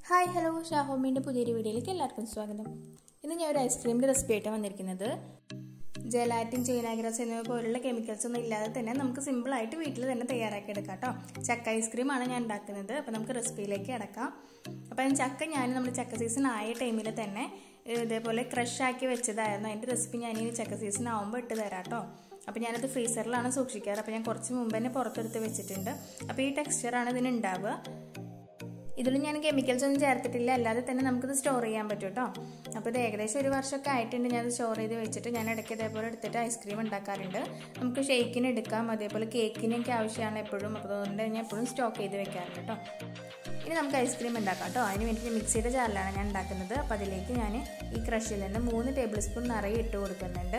hi hello ഷാഹോമിൻ്റെ പുതിയൊരു വീഡിയോയിലേക്ക് എല്ലാവർക്കും സ്വാഗതം ഇന്ന് ഞാൻ ഒരു ഐസ്ക്രീമിൻ്റെ റെസിപ്പി ആയിട്ടാണ് വന്നിരിക്കുന്നത് ജലാറ്റിൻ ചൈനാഗ്രാസ് എന്നിവ പോലുള്ള കെമിക്കൽസ് ഒന്നും ഇല്ലാതെ തന്നെ നമുക്ക് സിമ്പിളായിട്ട് വീട്ടിൽ തന്നെ തയ്യാറാക്കി എടുക്കാം കേട്ടോ ചക്ക ഐസ്ക്രീമാണ് ഞാൻ ഉണ്ടാക്കുന്നത് അപ്പോൾ നമുക്ക് റെസിപ്പിയിലേക്ക് അടക്കാം അപ്പോൾ ചക്ക ഞാൻ നമ്മുടെ ചക്ക സീസൺ ആയ ടൈമിൽ തന്നെ ഇതേപോലെ ക്രഷ് ആക്കി വെച്ചതായിരുന്നു അതിൻ്റെ റെസിപ്പി ഞാൻ ഇനി ചക്ക സീസൺ ആകുമ്പോൾ ഇട്ട് തരാം കേട്ടോ അപ്പോൾ ഞാനത് ഫ്രീസറിലാണ് സൂക്ഷിക്കാറ് അപ്പോൾ ഞാൻ കുറച്ച് മുമ്പ് തന്നെ പുറത്തെടുത്ത് വെച്ചിട്ടുണ്ട് അപ്പോൾ ഈ ടെക്സ്ചറാണ് ഇതിന് ഉണ്ടാവുക ഇതിൽ ഞാൻ കെമിക്കൽസ് ഒന്നും ചേർത്തിട്ടില്ല അല്ലാതെ തന്നെ നമുക്കിത് സ്റ്റോർ ചെയ്യാൻ പറ്റും കേട്ടോ അപ്പോൾ ഇത് ഏകദേശം ഒരു വർഷമൊക്കെ ആയിട്ടുണ്ട് ഞാൻ സ്റ്റോർ ചെയ്ത് വെച്ചിട്ട് ഞാൻ ഇടയ്ക്ക് ഇതേപോലെ എടുത്തിട്ട് ഐസ്ക്രീം ഉണ്ടാക്കാറുണ്ട് നമുക്ക് ഷേക്കിന് എടുക്കാം അതേപോലെ കേക്കിനൊക്കെ ആവശ്യമാണ് എപ്പോഴും അപ്പോൾ അതുകൊണ്ട് ഞാൻ എപ്പോഴും സ്റ്റോക്ക് ചെയ്ത് വെക്കാറുണ്ട് കേട്ടോ ഇനി നമുക്ക് ഐസ്ക്രീം ഉണ്ടാക്കാം കേട്ടോ അതിന് വേണ്ടി മിക്സിയുടെ ജാറിലാണ് ഞാൻ ഉണ്ടാക്കുന്നത് അപ്പോൾ അതിലേക്ക് ഞാൻ ഈ ക്രഷിൽ നിന്ന് മൂന്ന് ടേബിൾ സ്പൂൺ നിറയെ ഇട്ട് കൊടുക്കുന്നുണ്ട്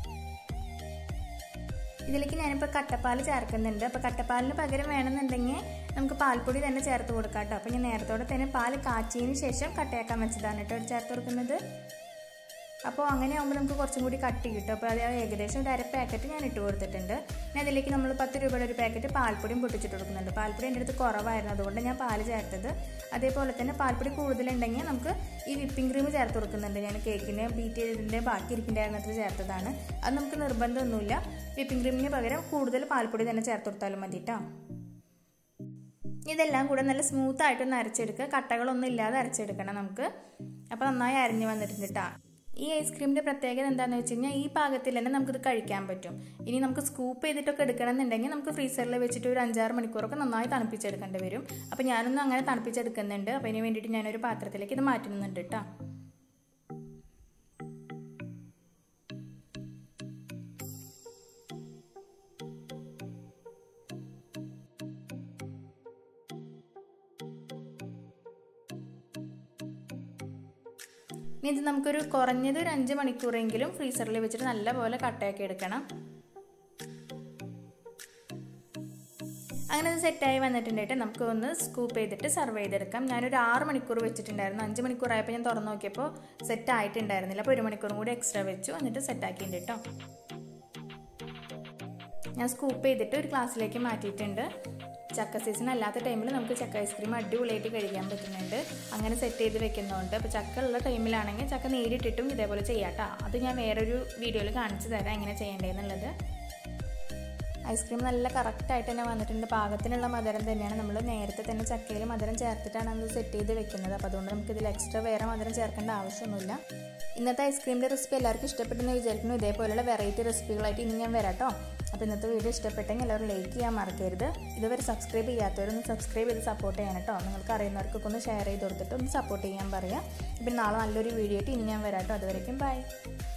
ഇതിലേക്ക് ഞാനിപ്പോൾ കട്ടപ്പാൽ ചേർക്കുന്നുണ്ട് അപ്പോൾ കട്ടപ്പാലിന് പകരം വേണമെന്നുണ്ടെങ്കിൽ നമുക്ക് പാൽപ്പൊടി തന്നെ ചേർത്ത് കൊടുക്കാം കേട്ടോ അപ്പോൾ ഞാൻ നേരത്തോടെ തന്നെ പാൽ കാച്ചിയതിന് ശേഷം കട്ടയാക്കാൻ വെച്ചതാണ് കേട്ടോ ചേർത്ത് കൊടുക്കുന്നത് അപ്പോൾ അങ്ങനെ ആകുമ്പോൾ നമുക്ക് കുറച്ചും കൂടി കട്ടി കിട്ടും അപ്പോൾ അത് ഏകദേശം ഒരു അര പാക്കറ്റ് ഞാൻ ഇട്ട് കൊടുത്തിട്ടുണ്ട് പിന്നെ അതിലേക്ക് നമ്മൾ പത്ത് രൂപയുടെ ഒരു പാക്കറ്റ് പാൽപ്പൊടിയും പൊട്ടിച്ചിട്ട് കൊടുക്കുന്നുണ്ട് പാൽപ്പൊടി എൻ്റെ അടുത്ത് കുറവായിരുന്നു അതുകൊണ്ട് ഞാൻ പാൽ ചേർത്തത് അതേപോലെ തന്നെ പാൽപ്പൊടി കൂടുതലുണ്ടെങ്കിൽ നമുക്ക് ഈ വിപ്പിംഗ് ക്രീം ചേർത്ത് കൊടുക്കുന്നുണ്ട് ഞാൻ കേക്കിന് ബീറ്റ് ചെയ്തതിൻ്റെ ബാക്കി ഇരിക്കേണ്ടായിരുന്നത്തിൽ ചേർത്തതാണ് അത് നമുക്ക് നിർബന്ധമൊന്നുമില്ല വിപ്പിംഗ് ക്രീമിന് പകരം കൂടുതൽ പാൽപ്പൊടി തന്നെ ചേർത്ത് കൊടുത്താലും മതി കേട്ടോ ഇതെല്ലാം കൂടെ നല്ല സ്മൂത്ത് ആയിട്ടൊന്ന് അരച്ചെടുക്കുക കട്ടകളൊന്നും ഇല്ലാതെ അരച്ചെടുക്കണം നമുക്ക് അപ്പോൾ നന്നായി അരിഞ്ഞു വന്നിട്ടുണ്ട് കേട്ടോ ഈ ഐസ്ക്രീമിൻ്റെ പ്രത്യേകത എന്താണെന്ന് വെച്ച് കഴിഞ്ഞാൽ ഈ പാകത്തിൽ തന്നെ നമുക്കിത് കഴിക്കാൻ പറ്റും ഇനി നമുക്ക് സ്കൂപ്പ് ചെയ്തിട്ടൊക്കെ എടുക്കണം എന്നുണ്ടെങ്കിൽ നമുക്ക് ഫ്രീസറിൽ വെച്ചിട്ട് ഒരു അഞ്ചാറ് മണിക്കൂറൊക്കെ നന്നായി തണുപ്പിച്ചെടുക്കേണ്ടി വരും അപ്പോൾ ഞാനൊന്നും അങ്ങനെ തണുപ്പിച്ചെടുക്കുന്നുണ്ട് അപ്പോൾ അതിന് വേണ്ടിയിട്ട് ഞാനൊരു പാത്രത്തിലേക്ക് ഇത് മാറ്റുന്നുണ്ട് കേട്ടോ ഇനി ഇത് നമുക്കൊരു കുറഞ്ഞത് ഒരു അഞ്ച് മണിക്കൂറെങ്കിലും ഫ്രീസറിൽ വെച്ചിട്ട് നല്ലപോലെ കട്ടയാക്കി എടുക്കണം അങ്ങനെ അത് സെറ്റായി വന്നിട്ടുണ്ടായിട്ട് നമുക്ക് ഒന്ന് സ്കൂപ്പ് ചെയ്തിട്ട് സർവ് ചെയ്തെടുക്കാം ഞാനൊരു ആറ് മണിക്കൂർ വെച്ചിട്ടുണ്ടായിരുന്നു അഞ്ച് മണിക്കൂറായപ്പോൾ ഞാൻ തുറന്നു നോക്കിയപ്പോൾ സെറ്റ് ആയിട്ടുണ്ടായിരുന്നില്ല അപ്പോൾ ഒരു മണിക്കൂറും കൂടി എക്സ്ട്രാ വെച്ചു എന്നിട്ട് സെറ്റാക്കിയിട്ടുണ്ട് കേട്ടോ ഞാൻ സ്കൂപ്പ് ചെയ്തിട്ട് ഒരു ഗ്ലാസ്സിലേക്ക് മാറ്റിയിട്ടുണ്ട് ചക്ക സീസൺ അല്ലാത്ത ടൈമിൽ നമുക്ക് ചക്ക ഐസ്ക്രീം അടിപൊളിയായിട്ട് കഴിക്കാൻ പറ്റുന്നുണ്ട് അങ്ങനെ സെറ്റ് ചെയ്ത് വെക്കുന്നുണ്ട് അപ്പോൾ ചക്ക ഉള്ള ടൈമിലാണെങ്കിൽ ചക്ക നേരിട്ടിട്ടും ഇതേപോലെ ചെയ്യാം കേട്ടോ അത് ഞാൻ വേറൊരു വീഡിയോയിൽ കാണിച്ചു തരാം എങ്ങനെ ചെയ്യേണ്ടതെന്നുള്ളത് ഐസ്ക്രീം നല്ല കറക്റ്റായിട്ട് തന്നെ വന്നിട്ടുണ്ട് പാകത്തിനുള്ള മധുരം തന്നെയാണ് നമ്മൾ നേരത്തെ തന്നെ ചക്കയിൽ മധുരം ചേർത്തിട്ടാണ് അത് സെറ്റ് ചെയ്ത് വെക്കുന്നത് അപ്പോൾ അതുകൊണ്ട് നമുക്ക് ഇതിൽ എക്സ്ട്രാ വേറെ മധുരം ചേർക്കേണ്ട ആവശ്യമൊന്നുമില്ല ഇന്നത്തെ ഐസ്ക്രീമിൻ്റെ റെസിപ്പി എല്ലാവർക്കും ഇഷ്ടപ്പെട്ടെന്ന് വിചാരിക്കുന്നു ഇതേപോലെയുള്ള വെറൈറ്റി റെസിപ്പികളായിട്ട് ഇനി ഞാൻ വരാം കേട്ടോ അപ്പോൾ ഇന്നത്തെ വീഡിയോ ഇഷ്ടപ്പെട്ടെങ്കിൽ എല്ലാവരും ലൈക്ക് ചെയ്യാൻ മറക്കരുത് ഇതുവരെ സബ്സ്ക്രൈബ് ചെയ്യാത്തവരൊന്ന് സബ്സ്ക്രൈബ് ചെയ്ത് സപ്പോർട്ട് ചെയ്യാൻ കേട്ടോ നിങ്ങൾക്ക് അറിയുന്നവർക്കൊക്കെ ഒന്ന് ഷെയർ ചെയ്ത് കൊടുത്തിട്ട് ഒന്ന് സപ്പോർട്ട് ചെയ്യാൻ പറയാം പിന്നെ നാളെ നല്ലൊരു വീഡിയോ ആയിട്ട് ഇനി ഞാൻ വരാം കേട്ടോ അതുവരേക്കും ബൈ